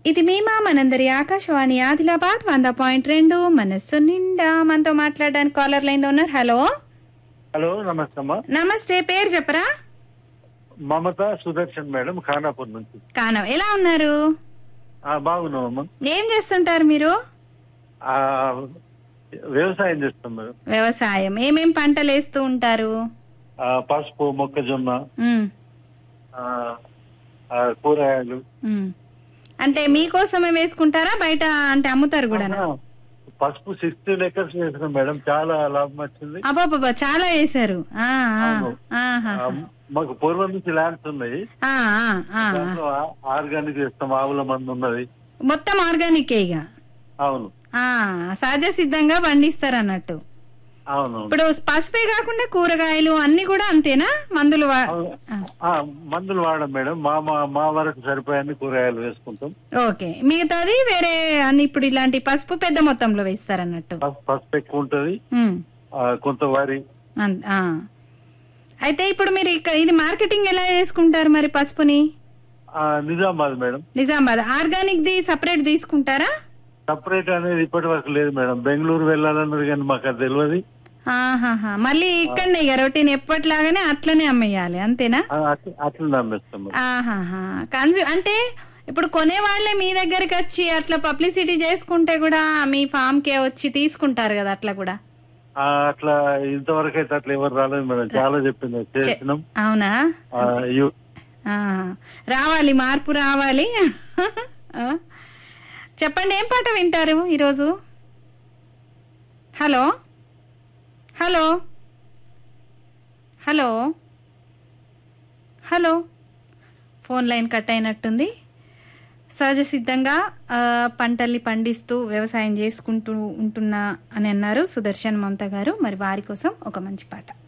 ఇది మీమా మనందరి ఆకాశవాణి ఆదిలాబాద్ వంద పాయింట్ రెండు మనస్సు నిండా మనతో మాట్లాడడానికి కాలర్ లైన్ లో ఉన్నారు హలో హలో నమస్తే అమ్మా నమస్తే పేరు చెప్పరా మమత సుదర్శన్ మేడం ఖానాపూర్ నుంచి కానం ఎలా ఉన్నారు ఆ, బాగున్నామమ్మా ఏం చేస్తుంటారు మీరు ఆ, వ్యవసాయం చేస్తాం మేడం వ్యవసాయం ఏమేం పంటలు వేస్తూ ఉంటారు ఆ, పసుపు మొక్కజొన్న ఉమ్, ఆ, ఆ, కూరగాయలు ఉమ్. అంటే మీకోసమే వేసుకుంటారా బయట అంటే అమ్ముతారు కూడా ఆ, పసుపు సిక్స్టీన్ ఎకర్స్ వేసినాం మేడం చాలా లాభం వచ్చింది అబ్బాబ్బా చాలా వేశారు ఆ, ఆ, అవును. ఆహా. ఆ, మాకు పూర్వం నుంచి ల్యాండ్స్ ఉన్నాయి ఆ, ఆ, ఆ. దాంట్లో ఆర్గానిక్ చేస్తాం ఆవుల మంది ఉన్నది మొత్తం ఆర్గానికే ఇక అవును ఆ, సహజ సిద్ధంగా పండిస్తారు అన్నట్టు అవును ఇప్పుడు పసుపే కాకుండా కూరగాయలు అన్ని కూడా అంతేనా మందులు వా- అవును. ఆ, మందులు వాడం మేడం మా మా మా వరకు సరిపోయాన్ని కూరగాయలు వేసుకుంటాం ఓకే మిగతాది వేరే అన్ని ఇప్పుడు ఇలాంటి పసుపు పెద్ద మొత్తంలో వేస్తారన్నట్టు పసు- పసుపు ఎక్కువ ఉంటది ఉమ్, ఆ, కొంత వరి అన్- ఆ. అయితే ఇప్పుడు మీరు ఇక్కడ ఇది మార్కెటింగ్ ఎలా చేసుకుంటారు మరి పసుపుని ఆ, నిజామాబాద్ మేడం నిజామాబాద్ ఆర్గానిక్ ది సపరేట్ తీసుకుంటారా సపరేట్ అనేది ఇప్పటి వరకు లేదు మేడం బెంగళూరు వెళ్ళాలన్నారు కానీ మాకు అది తెలియదు ఆహాహా మళ్ళీ ఇక్కడనే ఇక రొటీన్ ఎప్పటిలాగానే అట్లనే అమ్మేయాలి అంతేనా ఆ, అట్ల- అట్లా నమ్మేస్తాం మేడం. ఆహాహా కన్జ్యూ అంటే ఇప్పుడు కొనే వాళ్ళే మీ దగ్గరికి వచ్చి అట్లా పబ్లిసిటీ చేసుకుంటే కూడా మీ ఫామ్ కే వచ్చి తీసుకుంటారు కదా అట్లా కూడా ఆ, అట్లా ఇంతవరకు అయితే అట్లా ఎవరు రాలేదు మేడం చాలా చెప్పింది చేసినాం అవునా ఆ, యు- ఆ, రావాలి మార్పు రావాలి ఆ. చెప్పండి ఏం పాట వింటారు ఈరోజు hello hello hello hello phone line cut అయినట్టుంది సహజ సిద్ధంగా ఆ, పంటల్ని పండిస్తూ వ్యవసాయం చేసుకుంటూ ఉంటున్నా అని అన్నారు సుదర్శన్ మమత గారు మరి వారి కోసం ఒక మంచి పాట